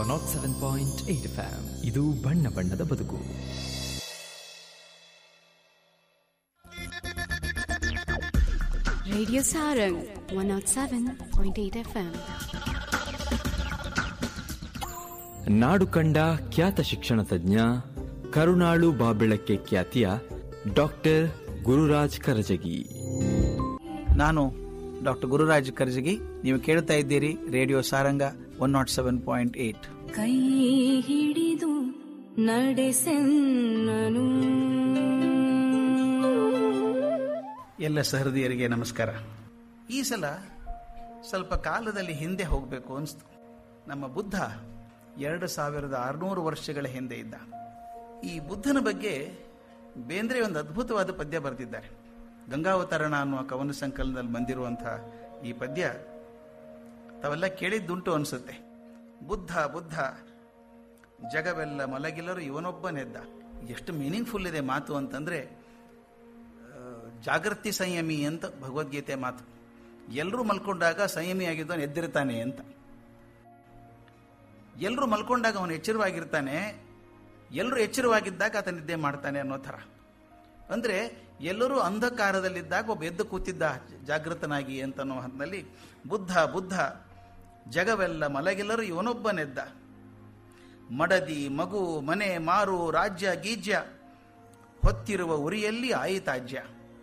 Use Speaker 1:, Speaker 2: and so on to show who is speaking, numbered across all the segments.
Speaker 1: Not seven point eight FM ಇದು ಬಣ್ಣ ಬಣ್ಣದ ಬದುಕು
Speaker 2: Radio Sarang 107.8 FM.
Speaker 1: ನಾಡು ಕಂಡ ಖ್ಯಾತ ಶಿಕ್ಷಣ ತಜ್ಞ ಕರುಣಾಳು ಬಾಬೆಳಕ್ಕೆ ಖ್ಯಾತಿಯ ಡಾಕ್ಟರ್ ಗುರುರಾಜ್ ಕರಜಗಿ
Speaker 3: ನಾನು ಡಾಕ್ಟರ್ ಗುರುರಾಜ್ ಕರ್ಜಗಿ ನೀವು ಕೇಳ್ತಾ ಇದ್ದೀರಿ radio Saranga one naught seven point eight
Speaker 2: ಕೈ ಹಿಡಿದು ನಡೆಸೆನ್ನನು
Speaker 3: ಎಲ್ಲ ಸಹೃದಯರಿಗೆ ನಮಸ್ಕಾರ ಈ ಸಲ ಸ್ವಲ್ಪ ಕಾಲದಲ್ಲಿ ಹಿಂದೆ ಹೋಗಬೇಕು ಅನಿಸ್ತು ನಮ್ಮ ಬುದ್ಧ ಎರಡು ಸಾವಿರದ ಆರುನೂರು ವರ್ಷಗಳ ಹಿಂದೆ ಇದ್ದ ಈ ಬುದ್ಧನ ಬಗ್ಗೆ ಬೇಂದ್ರೆ ಒಂದು ಅದ್ಭುತವಾದ ಪದ್ಯ ಬರೆದಿದ್ದಾರೆ ಗಂಗಾವತರಣ ಅನ್ನುವ ಕವನ ಸಂಕಲನದಲ್ಲಿ ಬಂದಿರುವಂತಹ ಈ ಪದ್ಯ ತಾವೆಲ್ಲ ಕೇಳಿದ್ದುಂಟು ಅನಿಸುತ್ತೆ ಬುದ್ಧ ಬುದ್ಧ ಜಗವೆಲ್ಲ ಮಲಗಿಲ್ಲರು ಇವನೊಬ್ಬನೆದ್ದ ಎಷ್ಟು ಮೀನಿಂಗ್ಫುಲ್ ಇದೆ ಮಾತು ಅಂತಂದ್ರೆ ಜಾಗೃತಿ ಸಂಯಮಿ ಅಂತ ಭಗವದ್ಗೀತೆ ಮಾತು ಎಲ್ಲರೂ ಮಲ್ಕೊಂಡಾಗ ಸಂಯಮಿ ಆಗಿದ್ದವನು ಎದ್ದಿರ್ತಾನೆ ಅಂತ ಎಲ್ಲರೂ ಮಲ್ಕೊಂಡಾಗ ಅವನು ಎಚ್ಚರವಾಗಿರ್ತಾನೆ ಎಲ್ಲರೂ ಎಚ್ಚರವಾಗಿದ್ದಾಗ ಆತ ನಿದ್ದೆ ಮಾಡ್ತಾನೆ ಅನ್ನೋ ಥರ ಅಂದ್ರೆ ಎಲ್ಲರೂ ಅಂಧಕಾರದಲ್ಲಿದ್ದಾಗ ಒಬ್ಬ ಎದ್ದು ಕೂತಿದ್ದ ಜಾಗೃತನಾಗಿ ಅಂತ ಅನ್ನೋ ಹೊತ್ತಿನಲ್ಲಿ ಬುದ್ಧ ಬುದ್ಧ ಜಗವೆಲ್ಲ ಮಲಗೆಲ್ಲರೂ ಇವನೊಬ್ಬನೆದ್ದ ಮಡದಿ ಮಗು ಮನೆ ಮಾರು ರಾಜ್ಯ ಗೀಜ್ಯ ಹೊತ್ತಿರುವ ಉರಿಯಲ್ಲಿ ಆಯಿತಾಜ್ಯ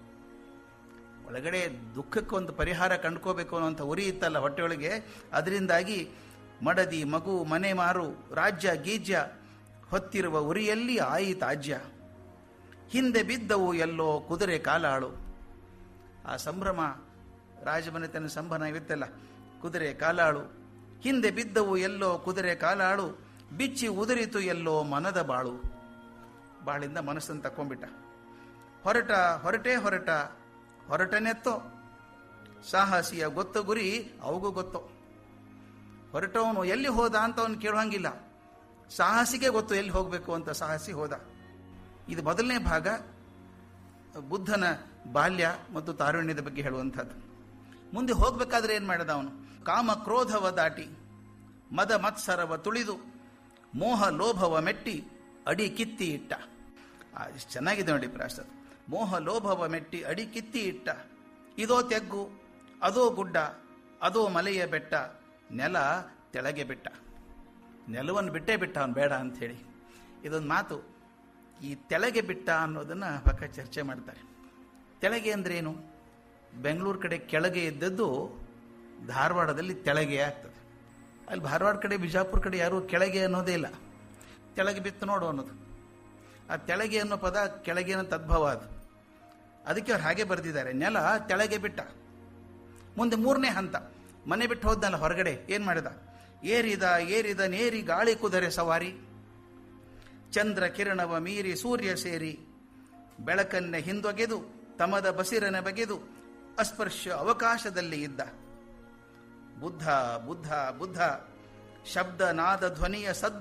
Speaker 3: ಒಳಗಡೆ ದುಃಖಕ್ಕೊಂದು ಪರಿಹಾರ ಕಂಡ್ಕೋಬೇಕು ಅನ್ನೋಂಥ ಉರಿ ಇತ್ತಲ್ಲ ಹೊಟ್ಟೆಯೊಳಗೆ ಅದರಿಂದಾಗಿ ಮಡದಿ ಮಗು ಮನೆ ಮಾರು ರಾಜ್ಯ ಗೀಜ್ಯ ಹೊತ್ತಿರುವ ಉರಿಯಲ್ಲಿ ಆಯಿತಾಜ್ಯ ಹಿಂದೆ ಬಿದ್ದವು ಎಲ್ಲೋ ಕುದುರೆ ಕಾಲಾಳು ಆ ಸಂಭ್ರಮ ರಾಜಮನೆತನ ಸಂಭ್ರಮ ಇರುತ್ತಲ್ಲ ಕುದುರೆ ಕಾಲಾಳು ಹಿಂದೆ ಬಿದ್ದವು ಎಲ್ಲೋ ಕುದುರೆ ಕಾಲಾಳು ಬಿಚ್ಚಿ ಉದುರಿತು ಎಲ್ಲೋ ಮನದ ಬಾಳು ಬಾಳಿಂದ ಮನಸ್ಸನ್ನು ತಕೊಂಡ್ಬಿಟ್ಟ ಹೊರಟ ಹೊರಟೇ ಹೊರಟ ಹೊರಟನೆತ್ತೋ ಸಾಹಸಿಯ ಗೊತ್ತ ಗುರಿ ಅವಗೂ ಗೊತ್ತು ಹೊರಟವನು ಎಲ್ಲಿ ಹೋದ ಅಂತ ಅವನು ಕೇಳುವಂಗಿಲ್ಲ ಸಾಹಸಿಗೆ ಗೊತ್ತು ಎಲ್ಲಿ ಹೋಗಬೇಕು ಅಂತ ಸಾಹಸಿ ಹೋದ ಇದು ಮೊದಲನೇ ಭಾಗ ಬುದ್ಧನ ಬಾಲ್ಯ ಮತ್ತು ತಾರುಣ್ಯದ ಬಗ್ಗೆ ಹೇಳುವಂಥದ್ದು ಮುಂದೆ ಹೋಗ್ಬೇಕಾದ್ರೆ ಏನು ಮಾಡಿದ ಅವನು ಕಾಮ ಕ್ರೋಧವ ದಾಟಿ ಮದ ಮತ್ಸರವ ತುಳಿದು ಮೋಹ ಲೋಭವ ಮೆಟ್ಟಿ ಅಡಿ ಕಿತ್ತಿ ಇಟ್ಟ ಆ, ಇಷ್ಟ್ ಚೆನ್ನಾಗಿದೆ ನೋಡಿ ಪ್ರಾಸ ಮೋಹ ಲೋಭವ ಮೆಟ್ಟಿ ಅಡಿ ಕಿತ್ತಿ ಇಟ್ಟ ಇದೋ ತೆಗ್ಗು ಅದೋ ಗುಡ್ಡ ಅದೋ ಮಲೆಯ ಬೆಟ್ಟ ನೆಲ ತೆಳಗೆ ಬಿಟ್ಟ ನೆಲವನ್ನು ಬಿಟ್ಟೇ ಬಿಟ್ಟ ಅವನು ಬೇಡ ಅಂಥೇಳಿ ಇದೊಂದು ಮಾತು ಈ ತೆಳಗೆ ಬಿಟ್ಟ ಅನ್ನೋದನ್ನ ಪಕ್ಕ ಚರ್ಚೆ ಮಾಡ್ತಾರೆ ತೆಳಗೆ ಅಂದ್ರೇನು ಬೆಂಗಳೂರು ಕಡೆ ಕೆಳಗೆ ಇದ್ದದ್ದು ಧಾರವಾಡದಲ್ಲಿ ತೆಳಗೆ ಆಗ್ತದೆ ಅಲ್ಲಿ ಧಾರವಾಡ ಕಡೆ ಬಿಜಾಪುರ ಕಡೆ ಯಾರು ಕೆಳಗೆ ಅನ್ನೋದೇ ಇಲ್ಲ ತೆಳಗೆ ಬಿತ್ತು ನೋಡು ಅನ್ನೋದು ಆ ತೆಳಗೆ ಅನ್ನೋ ಪದ ಕೆಳಗಿನ ತದ್ಭವ ಅದು ಅದಕ್ಕೆ ಅವ್ರು ಹಾಗೆ ಬರೆದಿದ್ದಾರೆ ನೆಲ ತೆಳಗೆ ಬಿಟ್ಟ ಮುಂದೆ ಮೂರನೇ ಹಂತ ಮನೆ ಬಿಟ್ಟು ಹೋದ್ನಲ್ಲ ಹೊರಗಡೆ ಏನ್ ಮಾಡಿದ ಏರಿದ ಏರಿದ ನೇರಿ ಗಾಳಿ ಕುದರೆ ಸವಾರಿ ಚಂದ್ರ ಕಿರಣವ ಮೀರಿ ಸೂರ್ಯ ಸೇರಿ ಬೆಳಕನ್ನೇ ಹಿಂದೊಗೆದು ತಮದ ಬಸಿರನ ಬಗೆದು ಅಸ್ಪರ್ಶ ಅವಕಾಶದಲ್ಲಿ ಇದ್ದ ಬುದ್ಧ ಬುದ್ಧ ಬುದ್ಧ ಶಬ್ದ ನಾದ ಧ್ವನಿಯ ಸದ್ದು